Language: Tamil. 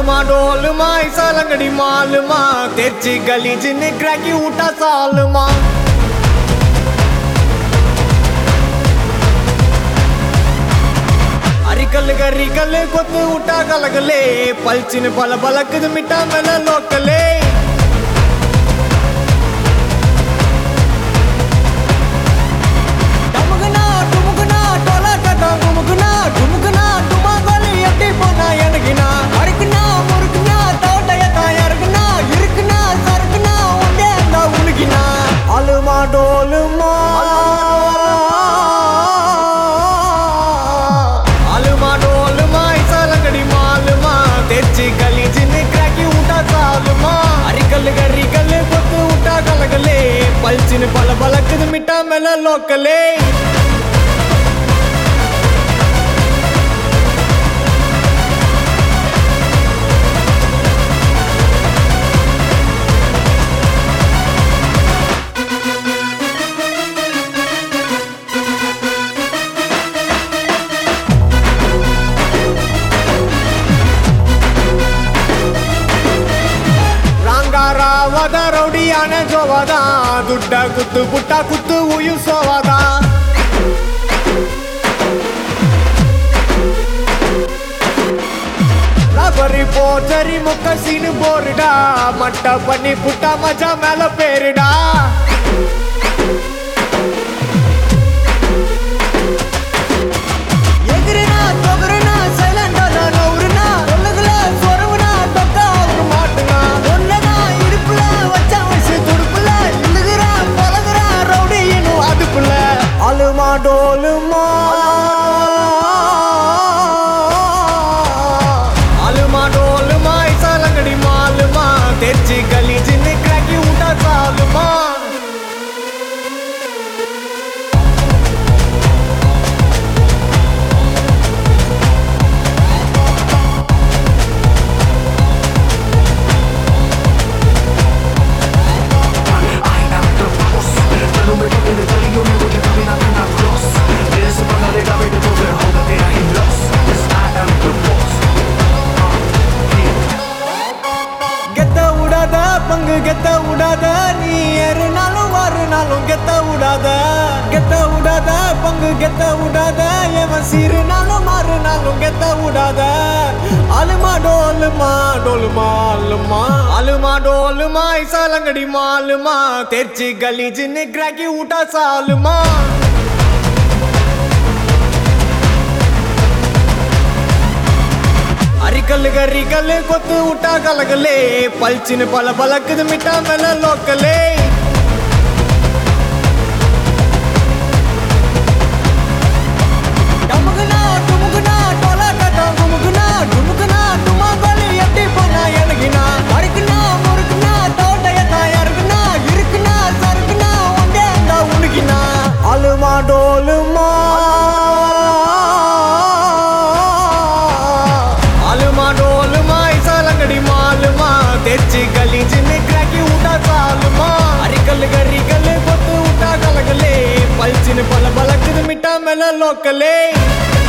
आलमा डोलमा ऐसा लंगड़ी मालमा तेची गली जिन क्रैकी उठा सालमा అరికల్ గరికల్ కొత్త ఉటా కలగలే పల్చిన పల బలకదు మిఠా మెల లోకలే டமுகுனா, டுமுகுனா, டொலாட்டா, குமுகுனா, டுமுகுனா, டுமாங்கோலி எட்டி போனா எனக்குனா? அறுக்குனா, முறுக்குனா, தோட்டையத்தா இறக்குனா, இருக்குனா, சறுக்குனா, உண்டே அந்த உனக்குனா? அலுமா டோலுமா அலுமா டோலுமா இசாலங்கடி மாலுமா తెచ్చి గలీజిని క్రాకి ఉంటా చాలుమా అరికల్ గరికల్ కొత్తు ఉంటా కలగలే పల్చిన పల బలకదు మిఠా మెల లోకలే ರಂಗಾರಾವದ ರೌಡಿಯಾನ ಜೋವದ ದುಡ್ಡ ಕುತ್ತು ಪುಟ್ಟ ಕುತ್ತು ಉಯಿಸೋವದ ரபரி போச்சரி முக்க சீனு போருடா மட்ட பண்ணி புட்டா மஜா மேல பேருடா எகிரினா தொகருனா சைலண்டா நவுருனா சொல்லுகள சொரவுனா தொக்கா ஒரு மாட்டுனா ஒன்னதா இடுப்புல வச்சா வயசு துடுப்புல இழுகுறா பழகுறா ரவுடி இன்னும் அதுக்குள்ள அலுமா டோலுமா அலுமா டோலுமா இசாலங்கடி மாலுமா తెచ్చి గలీజిని క్రాకి ఉంటా చాలుమా கெத்த விடாத பங்கு கெத்த விடாத நீ ஏறுனாலும் வாருனாலும் கெத்த விடாத கெத்த விடாத பங்கு கெத்த விடாத எவன் சீருனாலும் மாறுனாலும் கெத்த விடாத அலுமா டோலுமா டோலுமா அலுமா அலுமா டோலுமா இசாலங்கடி மாலுமா తెచ్చి గలీజిని క్రాకి ఊటా సాలుమా అరికల్ గరికల్ కొత్తు ఉట్టా కలగలే పల్చిన పల బలకదు మిఠా మెల లోకలే டமுகுனா, டுமுகுனா, டொலாட்டா, குமுகுனா, டுமுகுனா, டுமாங்கோலி எட்டி போனா எனக்குனா? அறுக்குனா, முறுக்குனா, தோட்டையத்தா இறக்குனா, இருக்குனா, சறுக்குனா, உண்டே அந்த உனக்குனா? அலுமா டோலுமா అలుమా డోలుమా ఇసాలంగడి మాలుమా తెచ్చి గలీజిని క్రాకి ఉంటా చాలుమా అరికల్ గరికల్ కొత్తు ఉంటా కలగలే పల్చిన పల బలకదు మిఠా మెల లోకలే